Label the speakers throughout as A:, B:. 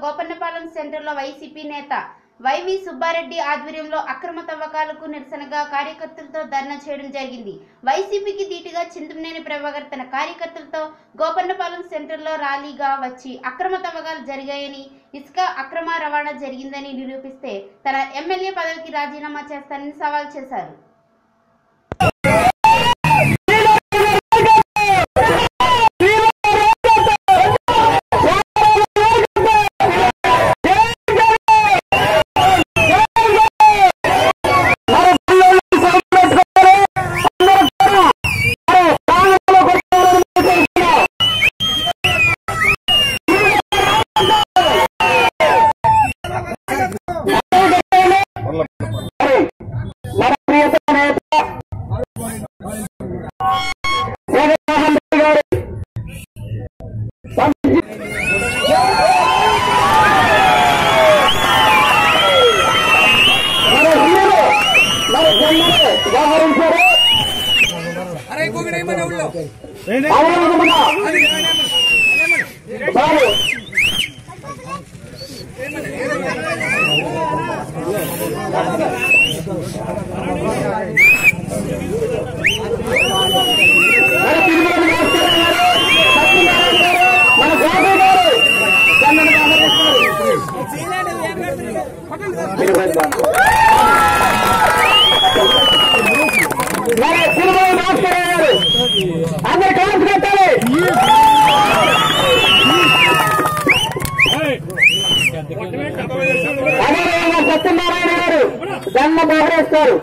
A: గోపన్నపాలెం సెంటర్లో వైసీపీ నేత వైవి సుబ్బారెడ్డి ఆధ్వర్యంలో అక్రమ తవ్వకాలకు నిరసనగా కార్యకర్తలతో ధర్నా చేయడం జరిగింది వైసీపీకి ధీటుగా చింతమనేని ప్రభాకర్ తన కార్యకర్తలతో గోపన్నపాలెం సెంటర్లో ర్యాలీగా వచ్చి అక్రమ తవ్వకాలు జరిగాయని ఇసుక అక్రమ రవాణా జరిగిందని నిరూపిస్తే తన ఎమ్మెల్యే పదవికి రాజీనామా చేస్తానని సవాల్ చేశారు
B: మన ప్రియతమ నేత జగన్మోహన్ రెడ్డి గారు మన హీరో మన జన్మని వ్యవహరించారు అవును సారు మన తిరుమల భాస్కర్ గారు, సత్యనారాయణ గారు, మన గోపి గారు, చందన బాబు గారు. మన తిరుమల భాస్కర్ గారు అందరు కాల్స్ కట్టాలి అదేవిధంగా సత్యనారాయణ గారు జన్మ బహరేస్తారు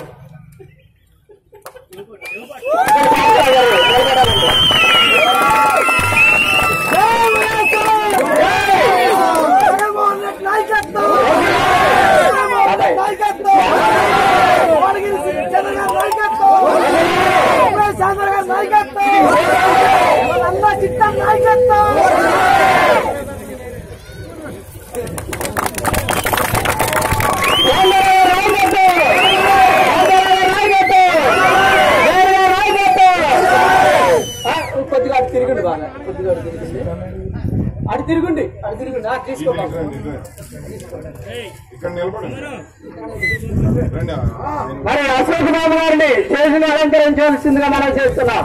B: కొద్దిగా అటు తిరిగిండి బాగా కొద్దిగా అటు తిరిగింది అటు తిరుగుండి అటు తిరుగుండి ఆ, తీసుకో బాబు.
C: ఇక్కడ నిలబడండి రండి
B: మరి అశోక్ బాబు గారిని స్టేజ్ని అలంకరించవలసిందిగా మనం చేస్తున్నాం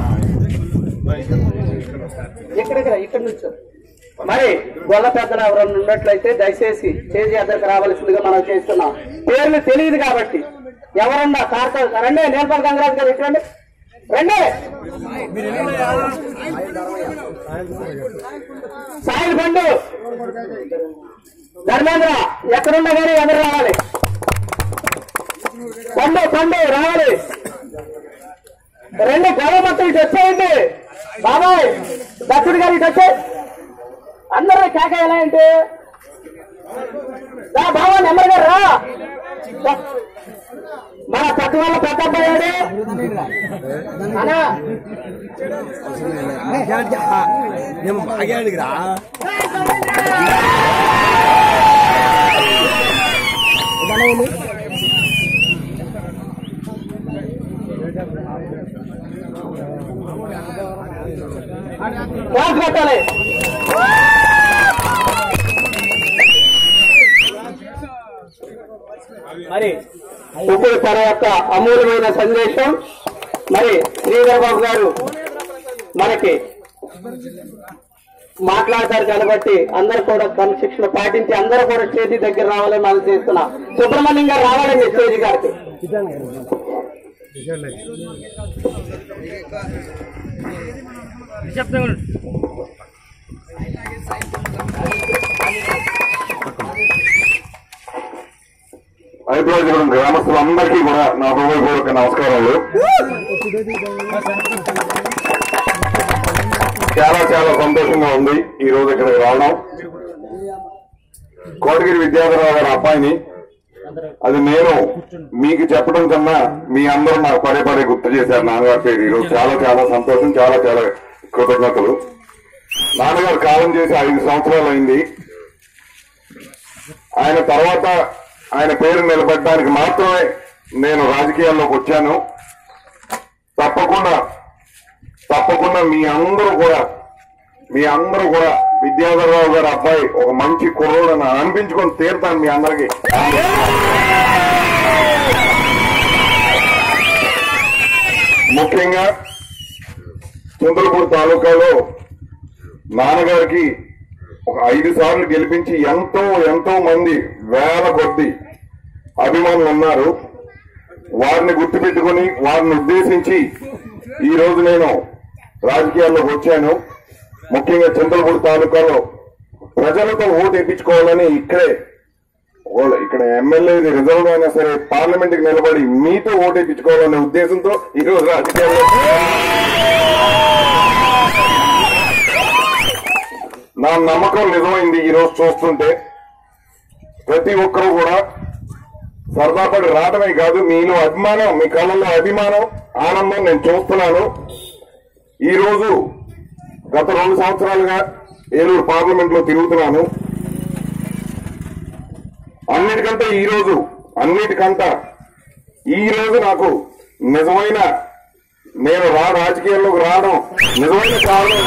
B: ఎక్కడెక్కడ ఇక్కడ నుంచో మరి గొల్ల పెద్దలు ఎవరైనా ఉన్నట్లయితే దయచేసి స్టేజ్ ఎద్దరికి రావాల్సిందిగా మనం చేస్తున్నాం పేర్లు తెలియదు కాబట్టి ఎవరన్నా కార్త రండి నేర్పల్ గంగరాజు గారు ఇట్రండి రండి సాయిల్ పండు ధర్మేంద్ర ఎక్కడున్నా కానీ ఎదురు రావాలి పండు పండు రావాలి రెండు గొడవ మొత్తం ఇటు వచ్చేయండి బాబాయ్ దత్తుడు గారు ఇటు వచ్చే అందరూ కేక ఎలా అంటే రా బాబా నెమ్మది గారు రా మన పక్క వాళ్ళ పెద్ద అబ్బాయి అనా
D: మేము బాగాడిరా
B: క్లాస్ పెట్టాలి మరి ఇప్పుడు తన యొక్క అమూల్యమైన సందేశం మరి శ్రీధర్ బాబు గారు మనకి మాట్లాడతారు కాబట్టి అందరూ కూడా క్రమశిక్షణ పాటించి అందరూ కూడా స్టేజీ దగ్గర రావాలని మనం చేస్తున్నాం సుబ్రహ్మణ్యం గారు రావాలండి స్టేజీ గారికి
C: హైదరాబాద్ గ్రామస్తులందరికీ కూడా నా హృదయపూర్వక నమస్కారాలు చాలా చాలా సంతోషంగా ఉంది ఈ రోజు ఇక్కడికి రావడం కోటగిరి విద్యాధరరావు గారి అబ్బాయిని అది నేను మీకు చెప్పడం కన్నా మీ అందరూ నాకు పదే పదే గుర్తు చేశారు నాన్నగారి పేరు ఈరోజు చాలా చాలా సంతోషం చాలా చాలా కృతజ్ఞతలు నాన్నగారు కాలం చేసి ఐదు సంవత్సరాలు అయింది ఆయన తర్వాత ఆయన పేరు నిలబెట్టడానికి మాత్రమే నేను రాజకీయాల్లోకి వచ్చాను తప్పకుండా తప్పకుండా మీ అందరూ కూడా మీ అందరూ కూడా విద్యాధరరావు గారి అబ్బాయి ఒక మంచి కుర్రోడు అని అనిపించుకొని తీరుతాను మీ అందరికి ముఖ్యంగా చింతలపూడి తాలూకాలో నాన్నగారికి ఒక ఐదు సార్లు గెలిపించి ఎంతో ఎంతో మంది వేల కొద్ది అభిమానులు ఉన్నారు వారిని గుర్తుపెట్టుకుని వారిని ఉద్దేశించి ఈ రోజు నేను రాజకీయాల్లోకి వచ్చాను ముఖ్యంగా చింతలపూడి తాలూకాలో ప్రజలతో ఓటు వేయించుకోవాలని ఇక్కడే ఓ- ఇక్కడ ఎమ్మెల్యే రిజర్వ్ అయినా సరే పార్లమెంట్ కి నిలబడి మీతో ఓటు వేయించుకోవాలనే ఉద్దేశంతో ఈ రోజు రాజకీయాల్లో నా నమ్మకం నిజమైంది ఈ రోజు చూస్తుంటే ప్రతి ఒక్కరూ కూడా సరదాపడి రావడమే కాదు మీలో అభిమానం మీ కళ్ళల్లో అభిమానం ఆనందం నేను చూస్తున్నాను ఈ రోజు గత రెండు సంవత్సరాలుగా ఏలూరు పార్లమెంట్ లో తిరుగుతున్నాను అన్నిటికంటే ఈ రోజు అన్నిటికంట ఈ రోజు నాకు నిజమైన నేను రా రాజకీయాల్లోకి రావడం నిజమైన కారణం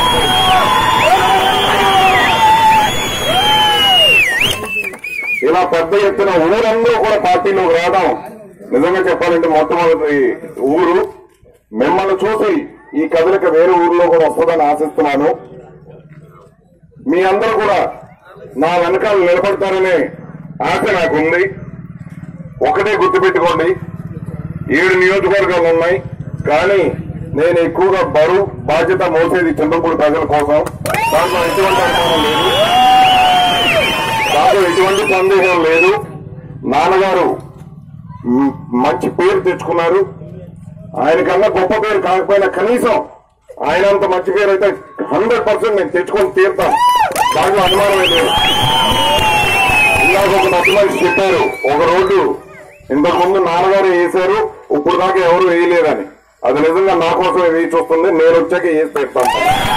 C: ఇలా పెద్ద ఎత్తున ఊరందరూ కూడా పార్టీలోకి రావడం నిజంగా చెప్పాలంటే మొట్టమొదటి ఊరు మిమ్మల్ని చూసి ఈ కదలిక వేరే ఊర్లో కూడా వస్తుందని ఆశిస్తున్నాను మీ అందరూ కూడా నా వెనకాల నిలబడతారనే ఆశ నాకుంది ఒకటే గుర్తుపెట్టుకోండి ఏడు నియోజకవర్గాలు ఉన్నాయి కానీ నేను ఎక్కువగా బరువు బాధ్యత మోసేది చంద్రపూడి ప్రజల కోసం దాంట్లో ఎటువంటి అనుమానం లేదు దాంట్లో ఎటువంటి సందేహం లేదు నాన్నగారు మ్, మంచి పేరు తెచ్చుకున్నారు ఆయనకన్నా గొప్ప పేరు కాకపోయినా కనీసం ఆయన అంత మంచి పేరు అయితే హండ్రెడ్ పర్సెంట్ నేను తెచ్చుకొని తీరుతాను దాంట్లో అనుమానమే లేదు ఇందాక ఒక మంచి మనిషి చెప్పారు ఒక రోడ్డు ఇంతకు ముందు నాన్నగారు వేశారు ఇప్పుడు దాకా ఎవరు వేయలేరని అది నిజంగా నా కోసం వేసి వస్తుంది నేను వచ్చాక వేసి పెడతాను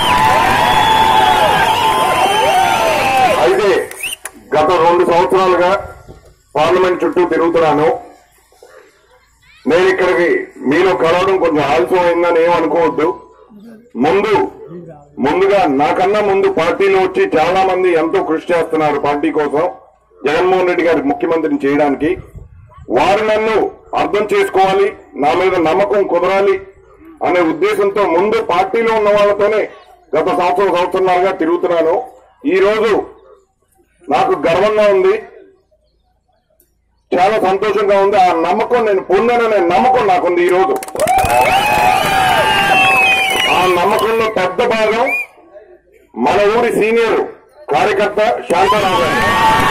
C: అయితే గత రెండు సంవత్సరాలుగా పార్లమెంట్ చుట్టూ తిరుగుతున్నాను నేను ఇక్కడికి మీలో కలవడం కొంచెం ఆలస్యం అయిందని ఏమనుకోవద్దు ముందు ముందుగా నాకన్నా ముందు పార్టీలో వచ్చి చాలా మంది ఎంతో కృషి చేస్తున్నారు పార్టీ కోసం జగన్మోహన్ రెడ్డి గారి ముఖ్యమంత్రిని చేయడానికి వారు నన్ను అర్థం చేసుకోవాలి నా మీద నమ్మకం కుదరాలి అనే ఉద్దేశంతో ముందు పార్టీలో ఉన్న వాళ్ళతోనే గత సంవత్సరం సంవత్సరాలుగా తిరుగుతున్నాను ఈ రోజు నాకు గర్వంగా ఉంది చాలా సంతోషంగా ఉంది ఆ నమ్మకం నేను పొందాననే నమ్మకం నాకుంది ఈ రోజు ఆ నమ్మకంలో పెద్ద భాగం మన ఊరి సీనియర్ కార్యకర్త శాంతారావు గారు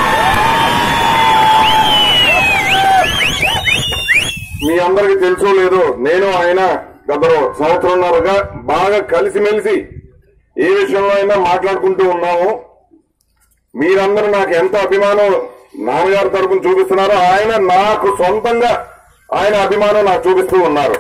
C: మీ అందరికి తెలుసో లేదో నేను ఆయన గత సంవత్సరంన్నరగా బాగా కలిసిమెలిసి ఏ విషయంలో అయినా మాట్లాడుకుంటూ ఉన్నాము మీరందరూ నాకు ఎంత అభిమానం నాన్నగారి తరపున చూపిస్తున్నారో ఆయన నాకు సొంతంగా ఆయన అభిమానం నాకు చూపిస్తూ ఉన్నారు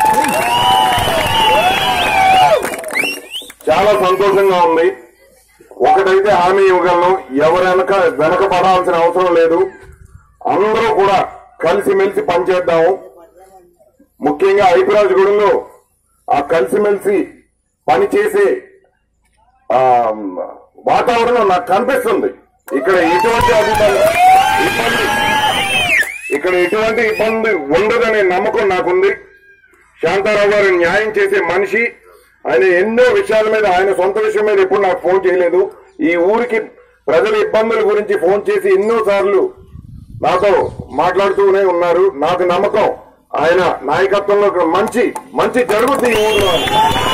C: చాలా సంతోషంగా ఉంది ఒకటైతే హామీ ఇవ్వగలను ఎవరు వెనక వెనక పడాల్సిన అవసరం లేదు అందరూ కూడా కలిసిమెలిసి పనిచేద్దాము ముఖ్యంగా ఐపిరాజగూడెంలో ఆ కలిసిమెలిసి పనిచేసే ఆ, వాతావరణం నాకు కనిపిస్తుంది ఇక్కడ ఎటువంటి అభిప్రాయం ఇబ్బంది ఇక్కడ ఎటువంటి ఇబ్బంది ఉండదనే నమ్మకం నాకుంది శాంతారావు గారు న్యాయం చేసే మనిషి ఆయన ఎన్నో విషయాల మీద ఆయన సొంత విషయం మీద ఎప్పుడు నాకు ఫోన్ చేయలేదు ఈ ఊరికి ప్రజల ఇబ్బందుల గురించి ఫోన్ చేసి ఎన్నో సార్లు నాతో మాట్లాడుతూనే ఉన్నారు నాకు నమ్మకం ఆయన నాయకత్వంలో ఇక్కడ మంచి మంచి జరుగుతుంది ఈ ఊర్లో అని.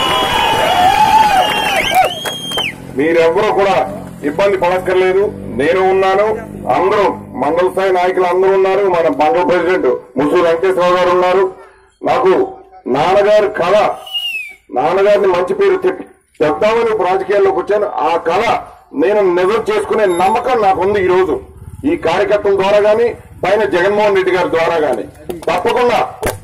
C: మీరెవ్వరూ కూడా ఇబ్బంది పడక్కర్లేదు నేను ఉన్నాను అందరూ మండల స్థాయి నాయకులు అందరూ ఉన్నారు మన మండల ప్రెసిడెంట్ ముసూరు వెంకటేశ్వరరావు గారు ఉన్నారు నాకు నాన్నగారు కళ నాన్నగారిని మంచి పేరు తెప్పి చెప్తామని ఇప్పుడు రాజకీయాల్లోకి వచ్చాను ఆ కళ నేను నిజం చేసుకునే నమ్మకం నాకుంది ఈ రోజు ఈ కార్యకర్తల ద్వారా గాని పైన జగన్మోహన్ రెడ్డి గారి ద్వారా గాని తప్పకుండా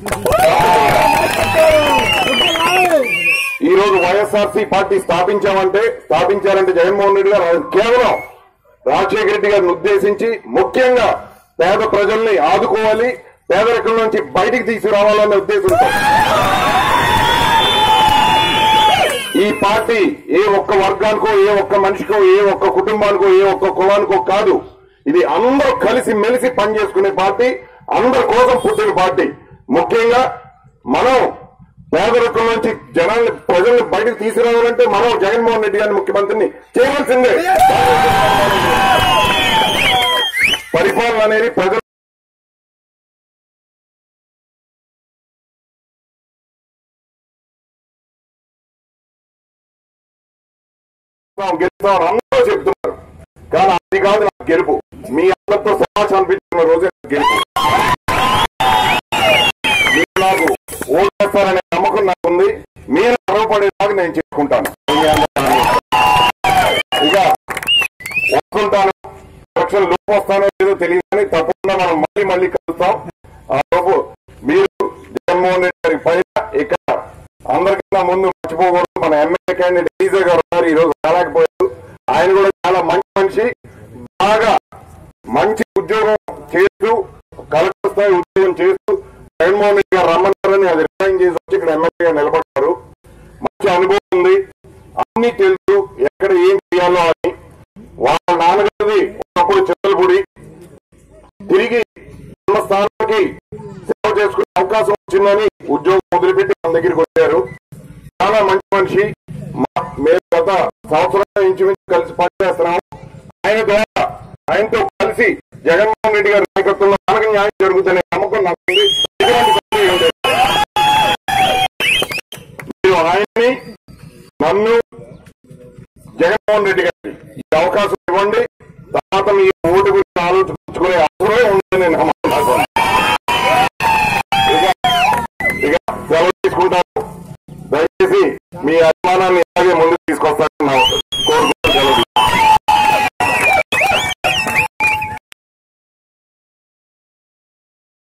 C: ఈ రోజు వైఎస్ఆర్సీ పార్టీ స్థాపించామంటే స్థాపించారంటే జగన్మోహన్ రెడ్డి గారు అది కేవలం రాజశేఖర రెడ్డి గారిని ఉద్దేశించి ముఖ్యంగా పేద ప్రజల్ని ఆదుకోవాలి పేదరికం నుంచి బయటికి తీసుకురావాలనే ఉద్దేశంతో ఈ పార్టీ ఏ ఒక్క వర్గానికో ఏ ఒక్క మనిషికో ఏ ఒక్క కుటుంబానికో ఏ ఒక్క కులానికో కాదు ఇది అందరూ కలిసి మెలిసి పనిచేసుకునే పార్టీ అందరి కోసం పుట్టిన పార్టీ ముఖ్యంగా మనం పేదరికం నుంచి జనాల్ని ప్రజల్ని బయటకు తీసుకురావాలంటే మనం జగన్మోహన్ రెడ్డి గారిని ముఖ్యమంత్రిని చేయవలసిందే పరిపాలన అనేది ప్రజలు గెలుస్తాం గెలుస్తాం అని అందరూ చెప్తున్నారు కానీ అది కాదు నాకు గెలుపు మీ అందరితో సమాచారం అనిపించిన రోజే నాకు గెలుపు మీరు నాకు ఓటేస్తారనే నమ్మకం నాకు ఉంది మీరు గర్వపడేలాగా నేను చేసుకుంటాను మీ అందరినీ. ఇక ఒప్పుకుంటాను ఎలక్షన్ లోపు వస్తానో లేదో తెలియదు కానీ తప్పకుండా మనం మళ్ళీ మళ్ళీ కలుస్తాం ఆ లోపు మీరు జగన్మోహన్ రెడ్డి గారి పైన ఇక్కడ అందరికన్నా ముందు మర్చిపోకూడదు మన ఎమ్మెల్యే క్యాండిడేట్ ఈజే గారు ఉన్నారు ఈ రోజు రాలేకపోయారు ఆయన కూడా చాలా మంచి మనిషి బాగా మంచి ఉద్యోగం చేస్తూ కలెక్టర్ స్థాయి ఉద్యోగం చేస్తూ జగన్మోహన్ రెడ్డి గారు రమ్మన్నారని అది రిజైన్ చేసి వచ్చి ఇక్కడ ఎమ్మెల్యేగా నిలబడ్డారు మంచి అనుభవం ఉంది అన్ని తెలుసు ఎక్కడ ఏం చేయాలో అని వాళ్ళ నాన్నగారిది ఒకప్పుడు చిత్తలపూడి తిరిగి ఉన్న స్థానానికి సేవ చేసుకునే అవకాశం వచ్చిందని ఉద్యోగం వదిలిపెట్టి మన దగ్గరికి వచ్చారు చాలా మంచి మనిషి మా- మేము గత సంవత్సరం ఇంచుమించు కలిసి పనిచేస్తున్నాం ఆయన ద్వారా ఆయనతో కలిసి జగన్మోహన్ రెడ్డి గారి నాయకత్వంలో మనకు న్యాయం జరుగుతున్న నమ్మకం నాకు ఉంది ఎటువంటి సందేహం లేదు. మీరు ఆయన్ని నన్ను జగన్మోహన్ రెడ్డి గారికి ఈ అవకాశం ఇవ్వండి తర్వాత మీ ఓటు గురించి ఆలోచించుకునే అవసరమే ఉందని నేను నమ్ముతున్నాను ఇక ఇక సెలవు తీసుకుంటాను దయచేసి మీ అభిమానాన్ని